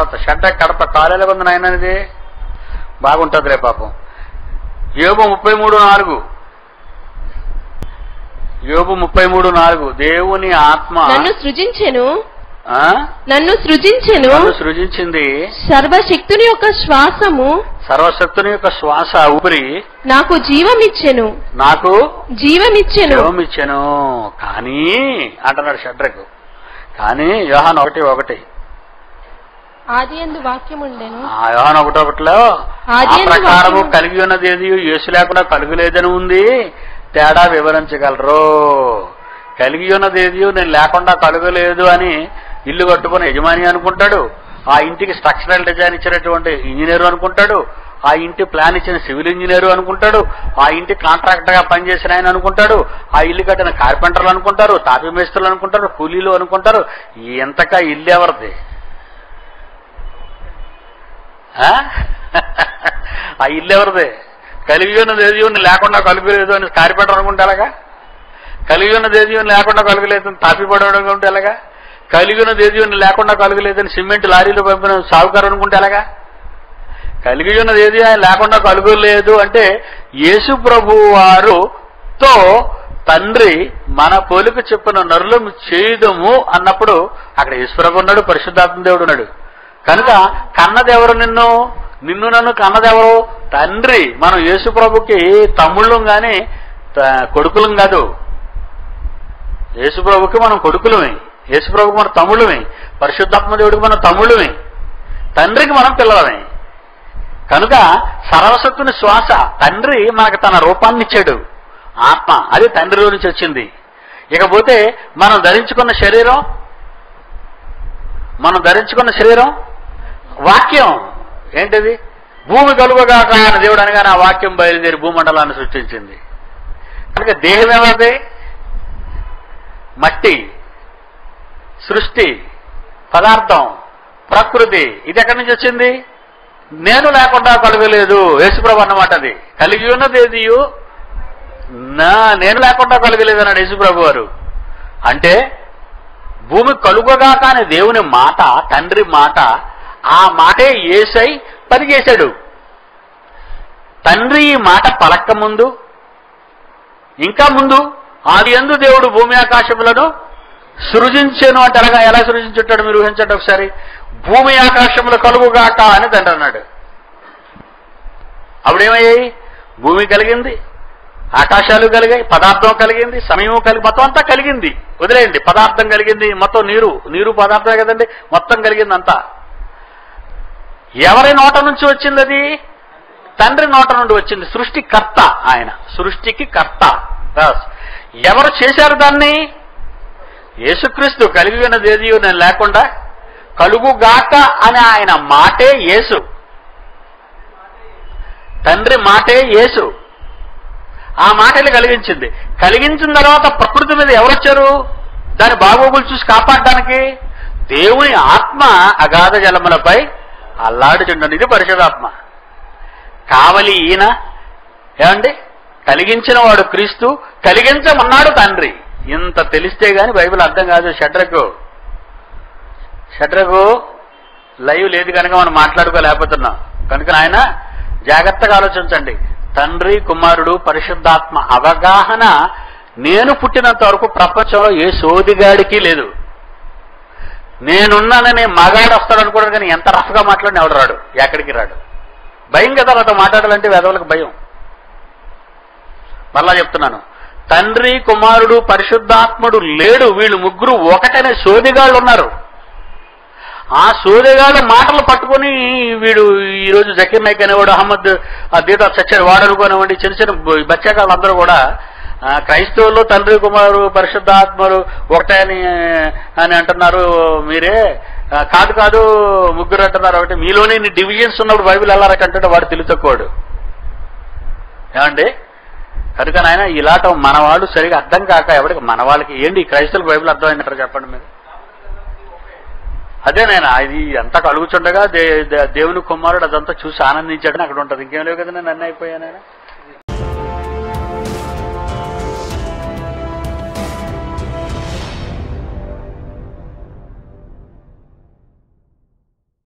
తర్వాత షడ్డ కడప కాలేలా ఉంది నాయన ఇది బాగుంటుందిలే పాపం యోబు ముప్పై మూడు నాలుగు యోబు ముప్పై మూడు నాలుగు దేవుని ఆత్మ నన్ను సృజించెను ఆ? నన్ను సృజించెను నన్ను సృజించింది సర్వశక్తుని యొక్క శ్వాసము సర్వశక్తుని యొక్క శ్వాస ఊపిరి నాకు జీవమిచ్చెను నాకు జీవమిచ్చెను జీవమిచ్చెను కానీ అంటున్నాడు షడ్రకు కానీ యోహాన్ ఒకటి ఒకటి ఆది ఎందు వాక్యం ఉండెను ఆ యోహాన్ ఒకటి ఒకటిలో ఆ ఆది ఎందు ప్రకారము వాక్యము- కలిగి ఉన్నది ఏది యేసు లేకుండా కలుగులేదని ఉంది తేడా వివరించగలరు కలిగి ఉన్నది ఏది నేను లేకుండా కలుగలేదు అని ఇల్లు కట్టుకుని యజమాని అనుకుంటాడు ఆ ఇంటికి స్ట్రక్చరల్ డిజైన్ ఇచ్చినటువంటి ఇంజనీర్ అనుకుంటాడు ఆ ఇంటి ప్లాన్ ఇచ్చిన సివిల్ ఇంజనీర్ అనుకుంటాడు ఆ ఇంటి కాంట్రాక్టర్ గా పనిచేసిన ఆయన అనుకుంటాడు ఆ ఇల్లు కట్టిన కార్పెంటర్లు అనుకుంటారు తాపి మేస్త్రులు అనుకుంటారు కూలీలు అనుకుంటారు ఎంతకా ఇల్లు ఎవరిది ఆ? ఆ ఇల్లు ఎవరిది కలిగి ఉన్నది ఏది ఉంది లేకుండా కలుగులేదు అని కార్పెంటర్ అనుకుంటే ఎలాగా కలిగి ఉన్నది ఏది ఉంది లేకుండా కలుగులేదని తాపిపడడం అనుకుంటే ఎలాగా కలిగి ఉన్నది ఏది ఉంది లేకుండా కలుగులేదని సిమెంట్ లారీలో పంపిన సాగుకారు అనుకుంటే ఎలాగా కలిగి ఉన్నది ఏది లేకుండా కలుగులేదు అంటే యేసు ప్రభు వారుతో తండ్రి మన పోలిక చెప్పిన నరులం చేయుదము అన్నప్పుడు అక్కడ ఈశ్వరపు ఉన్నాడు పరిశుద్ధాత్మ దేవుడు ఉన్నాడు కనుక కన్నదెవరు నిన్ను నిన్ను నన్ను కన్నదెవరు తండ్రి మనం యేసు ప్రభుకి తమ్ముళ్ళం గాని త- కొడుకులం కాదు యేసు ప్రభుకి మనం కొడుకులమే యేసు ప్రభుకి మన తమ్ముళ్ళమే పరిశుద్ధాత్మ దేవుడికి మనం తమ్ముళ్ళమే తండ్రికి మనం పిల్లలమే కనుక సర్వశక్తుని శ్వాస తండ్రి మనకు తన రూపాన్ని ఇచ్చాడు ఆత్మ అది తండ్రిలో నుంచి వచ్చింది ఇకపోతే మనం ధరించుకున్న శరీరం మనం ధరించుకున్న శరీరం వాక్యం ఏంటిది భూమి కలుగుగాక అని దేవుడు అనగానే ఆ వాక్యం బయలుదేరి భూమండలాన్ని సృష్టించింది కనుక దేహం ఏమవుతుంది మట్టి సృష్టి పదార్థం ప్రకృతి ఇది ఎక్కడి నుంచి వచ్చింది నేను లేకుండా కలగలేదు యేసుప్రభు అన్నమాట అది కలిగి ఉన్నది ఏదియు నా నేను లేకుండా కలగలేదు అన్నాడు యేసుప్రభు వారు అంటే భూమి కలుగగాక అనే దేవుని మాట తండ్రి మాట ఆ మాటే ఏసై పనిచేశాడు తండ్రి ఈ మాట పలక్క ముందు ఇంకా ముందు ఆది ఎందు దేవుడు భూమి ఆకాశములను సృజించాను అంటే ఎలాగా ఎలా సృజించుంటాడు మీరు ఊహించండి ఒకసారి భూమి ఆకాశములు కలుగుగాక అని తండ్రి అన్నాడు అప్పుడేమయ్యాయి భూమి కలిగింది ఆకాశాలు కలిగాయి పదార్థం కలిగింది సమయం కలిగి మొత్తం అంతా కలిగింది వదిలేయండి పదార్థం కలిగింది మొత్తం నీరు నీరు పదార్థమే కదండి మొత్తం కలిగింది అంతా ఎవరి నోట నుంచి వచ్చింది అది తండ్రి నోట నుండి వచ్చింది సృష్టికర్త ఆయన సృష్టికి కర్త Yes. ఎవరు చేశారు దాన్ని యేసుక్రీస్తు కలిగి ఉన్నది ఏది నేను లేకుండా కలుగుగాక అని ఆయన మాటే యేసు తండ్రి మాటే యేసు ఆ మాటలు కలిగించింది కలిగించిన తర్వాత ప్రకృతి మీద ఎవరొచ్చారు దాని బాగోగులు చూసి కాపాడడానికి దేవుని ఆత్మ అగాధ జలములపై అల్లాడుచుండను ఇది పరిశుధాత్మ కావలి ఈయన ఏమండి కలిగించిన వాడు క్రీస్తు కలిగించమన్నాడు తండ్రి ఇంత తెలిస్తే గాని బైబిల్ అర్థం కాదు షడ్రకు షడ్రకు లైవ్ లేదు కనుక మనం మాట్లాడుకోలేకపోతున్నాం కనుక ఆయన జాగ్రత్తగా ఆలోచించండి తండ్రి కుమారుడు పరిశుద్ధాత్మ అవగాహన నేను పుట్టినంత వరకు ప్రపంచంలో ఏ సోదిగాడికి లేదు నేనున్నానని మగాడు వస్తాడు అనుకోవడం కానీ ఎంత రఫ్గా మాట్లాడిన ఎవడు రాడు ఎక్కడికి రాడు భయం కదా నాతో మాట్లాడాలంటే వేదవులకు భయం మళ్ళా చెప్తున్నాను తండ్రి కుమారుడు పరిశుద్ధాత్ముడు లేడు వీళ్ళు ముగ్గురు ఒకటనే సోదిగాళ్ళు ఉన్నారు ఆ సోదగాళ్ళ మాటలు పట్టుకొని వీడు ఈరోజు జకీర్ నాయక్ అనేవాడు అహ్మద్ ఆ దీదా చచ్చాడు వాడు అనుకోనివ్వండి చిన్న చిన్న బ- బచ్చాకాళ్ళందరూ కూడా ఆ, క్రైస్తవుల్లో తండ్రి కుమారు పరిశుద్ధాత్మలు ఒకటే అని అని అంటున్నారు మీరే ఆ, కాదు కాదు ముగ్గురు అంటున్నారు ఒకటి మీలోనే ఇన్ని డివిజన్స్ ఉన్నప్పుడు బైబిల్ ఎలా అంటుంటే వాడు తెలుగు తక్కువాడు ఏమండి కనుక నాయన ఇలాట మన వాళ్ళు సరిగా అర్థం కాక ఎవరికి మన వాళ్ళకి ఏంటి క్రైస్తవుల బైబిల్ అర్థమైనట్టు చెప్పండి మీరు అదే నేను అది అంతా కలుగుచుండగా దే దే- దేవుని కుమారుడు అదంతా చూసి ఆనందించాడని అక్కడ ఉంటుంది ఇంకేం లేవు కదా నేను అన్నీ అయిపోయాను